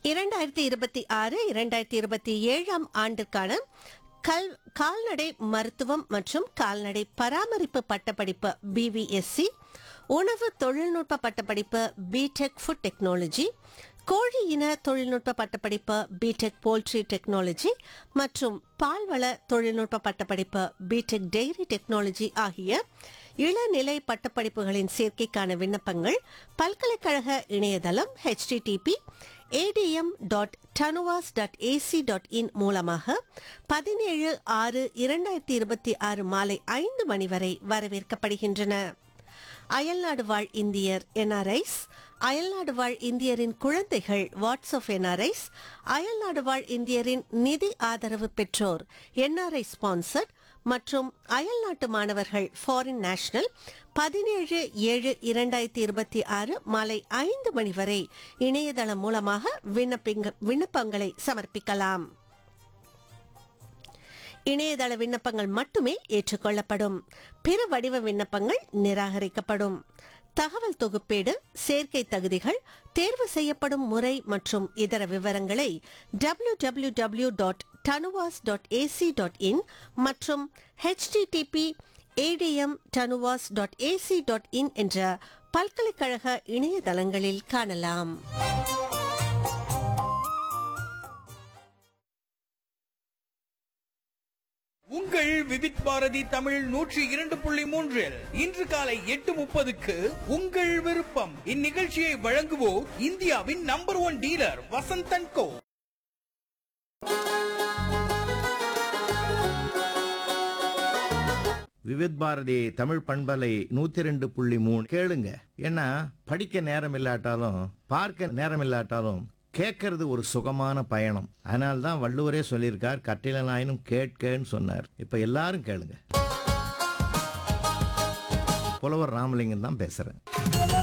இரண்டாயிரத்தி இருபத்தி ஆறு இரண்டாயிரத்தி இருபத்தி ஏழாம் ஆண்டிற்கான கல் கால்நடை மருத்துவம் மற்றும் கால்நடை பராமரிப்பு பட்டப்படிப்பு பிவிஎஸ்சி உணவு தொழில்நுட்ப பட்டப்படிப்பு பிடெக் ஃபுட் டெக்னாலஜி கோழி இன தொழில்நுட்ப பட்டப்படிப்பு பிடெக் போல்ட்ரி டெக்னாலஜி மற்றும் பால்வள தொழில்நுட்ப பட்டப்படிப்பு பிடெக் டெய்ரி டெக்னாலஜி ஆகிய இளநிலை பட்டப்படிப்புகளின் சேர்க்கைக்கான விண்ணப்பங்கள் பல்கலைக்கழக இணையதளம் http ADM dot TANUVAS dot AC dot in மூலமாக பதினேழு ஆறு இரண்டாயிரத்தி இருபத்தி ஆறு மாலை ஐந்து மணி வரை வரவேற்கப்படுகின்றன அயல்நாடு வாழ் இந்தியர் என்ஆர்ஐஸ் அயல்நாடு வாழ் இந்தியரின் குழந்தைகள் வாட்ஸ் ஆஃப் என்ஆர்ஐஸ் அயல்நாடு வாழ் இந்தியரின் நிதி ஆதரவு பெற்றோர் என்ஆர்ஐ ஸ்பான்சர்ட் மற்றும் அயல்நாட்டு மாணவர்கள் ஃபாரின் நேஷனல் பதினேழு ஏழு இரண்டாயிரத்தி இருபத்தி ஆறு மாலை ஐந்து மணி வரை இணையதளம் மூலமாக விண்ணப்பிங்க விண்ணப்பங்களை சமர்ப்பிக்கலாம் இணையதள விண்ணப்பங்கள் மட்டுமே ஏற்றுக்கொள்ளப்படும் பிற வடிவ விண்ணப்பங்கள் நிராகரிக்கப்படும் தகவல் தொகுப்பீடு சேர்க்கை தகுதிகள் தேர்வு செய்யப்படும் முறை மற்றும் இதர விவரங்களை W W W dot TANUVAS dot AC dot in மற்றும் HTTP ADM TANUVAS dot AC dot in என்ற பல்கலைக்கழக இணையதளங்களில் காணலாம் உங்கள் விவித் பாரதி தமிழ் நூற்றி இரண்டு புள்ளி மூன்றில் இன்று காலை எட்டு முப்பதுக்கு உங்கள் விருப்பம் இந்நிகழ்ச்சியை வழங்குவோர் இந்தியாவின் number one dealer Vasanth and co Vividh Bharati Tamil பண்பலை நூத்தி ரெண்டு புள்ளி மூணு கேளுங்க ஏன்னா படிக்க நேரம் இல்லாட்டாலும் பார்க்க நேரம் இல்லாட்டாலும் கேட்கறது ஒரு சுகமான பயணம் அதனால தான் வள்ளுவரே சொல்லியிருக்கார் கட்டிலனாயினும் கேட்கன்னு சொன்னார் இப்ப எல்லாரும் கேளுங்க புலவர் ராமலிங்கம் தான் பேசுறேன்